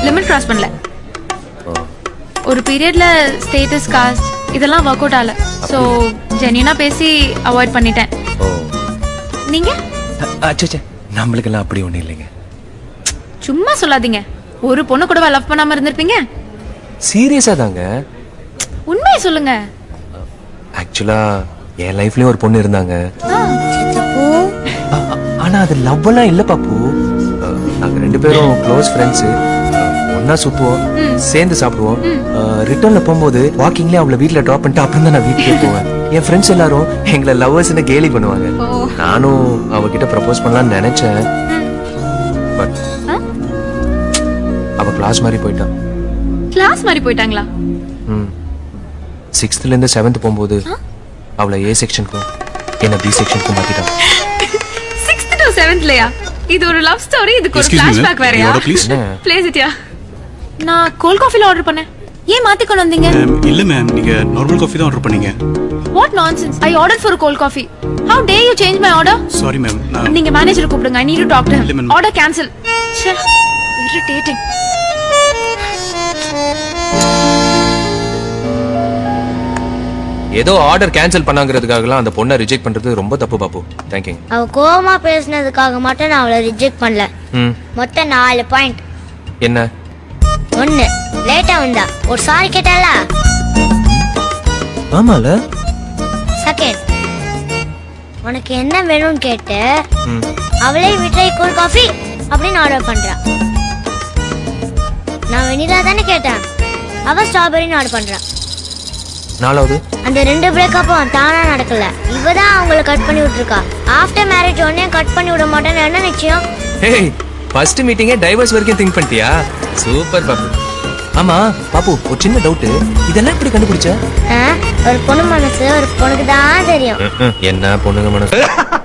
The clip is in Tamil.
லிமிட் கிராஸ் பண்ணல ஓ ஒரு பீரியட்ல ஸ்டேட்டஸ் காஸ்ட் இதெல்லாம் ஒர்க் அவுட் ஆகல ஸோ ஜென்யூனா பேசி அவாய்ட் பண்ணிட்டேன் ஓ நீங்க அச்சே நம்மளுக்கெல்லாம் அப்படி ஒன்றும் இல்லைங்க சும்மா சொல்லாதீங்க ஒரு பொண்ணு கூட லவ் பண்ணாம இருந்திருப்பீங்க சீரியஸாக தாங்க உண்மையை சொல்லுங்க ஆக்சுவலாக என் லைஃப்லயும் ஒரு பொண்ணு இருந்தாங்க ஆ, சித்தப்பு ஆ- ஆ- ஆனா அது லவ்வெல்லாம் இல்ல பாப்பு அஹ், நாங்க ரெண்டு பேரும் க்ளோஸ் ஃப்ரெண்ட்ஸ் ஒன்னா சுத்துவோம் சேர்ந்து சாப்பிடுவோம் ரிட்டர்ன்ல போகும்போது வாக்கிங்லேயே அவளை வீட்ல ட்ராப் பண்ணிட்டு அப்புறம் தான் நான் வீட்டுக்கே போவேன் என் ஃப்ரெண்ட்ஸ் எல்லாரும் எங்களை லவ்வர்ஸ்னு கேலி பண்ணுவாங்க ஓ. நானும் அவகிட்ட ப்ரப்போஸ் பண்ணலாம்னு நினைச்சேன் பட் ஆ? அவ கிளாஸ் மாதிரி போயிட்டான் கிளாஸ் மாதிரி போயிட்டாங்களா ம் சிக்ஸ்த்ல இருந்து செவன்த் போகும்போது அவளை ஏ செக்ஷனுக்கும் என்ன பி செக்ஷனுக்கும் மாத்திட்டான் சிக்ஸ்த் டு செவன்த்லயா இது ஒரு லவ் ஸ்டோரி இதுக்கு ஒரு Excuse me, ஃபிளாஷ்பேக் ma'am. வேறயா Your order, please. என்ன? ப்ளேஸ் இட்யா நான் கோல்ட் காஃபில ஆர்டர் பண்ணேன் ஏன் மாத்தி கொண்டு வந்தீங்க மேம் இல்ல மேம் நீங்க நார்மல் காஃபி தான் ஆர்டர் பண்ணீங்க what nonsense I order for cold coffee how they you change my order sorry ma'am நான் நீங்க மேனேஜர் கூப்பிடுங்க I need to talk to இல்ல, ஹிம் madam. ஆர்டர் கேன்சல் ச்சே இரிட்டேட்டிங் ஏதோ ஆர்டர் கேன்சல் பண்ணாங்கிறதுக்காகலாம் அந்த பொண்ணை ரிஜெக்ட் பண்றது ரொம்ப தப்பு பாப்பு தேங்க்யூ அவ கோவமா பேசுனதுக்காக மட்டும் நான் அவளை ரிஜெக்ட் பண்ணல ம் மொத்தம் நாலு பாயிண்ட் என்ன ஒன்னு லேட்டா வந்தா ஒரு சாரி கேட்டால ஆமால செகண்ட் உனக்கு என்ன வேணும்னு கேட்டு ம் அவளே விட்ரை கூல் காஃபி அப்படின்னு ஆர்டர் பண்றா நான் வெனிலா தானே கேட்டேன் அவ ஸ்ட்ராபெரின்னு ஆர்டர் பண்றா நாலாவது அந்த ரெண்டு பிரேக்கப்பும் தானா நடக்கல இவ தான் அவங்கள கட் பண்ணி விட்டுருக்கா ஆஃப்டர் மேரேஜ் உடனே கட் பண்ணி விட மாட்டேன்னு என்ன நிச்சயம் ஹேய் ஃபர்ஸ்ட் மீட்டிங்கே டைவர்ஸ் வரைக்கும் திங்க் பண்ணிட்டியா சூப்பர் பாப்பு ஆமா பாப்பு ஒரு சின்ன டவுட் இதெல்லாம் எப்படி கண்டுபிடிச்ச ஆ, ஒரு பொண்ணு மனசு ஒரு பொண்ணுக்கு தான் தெரியும் என்ன பொண்ணுங்க மனசு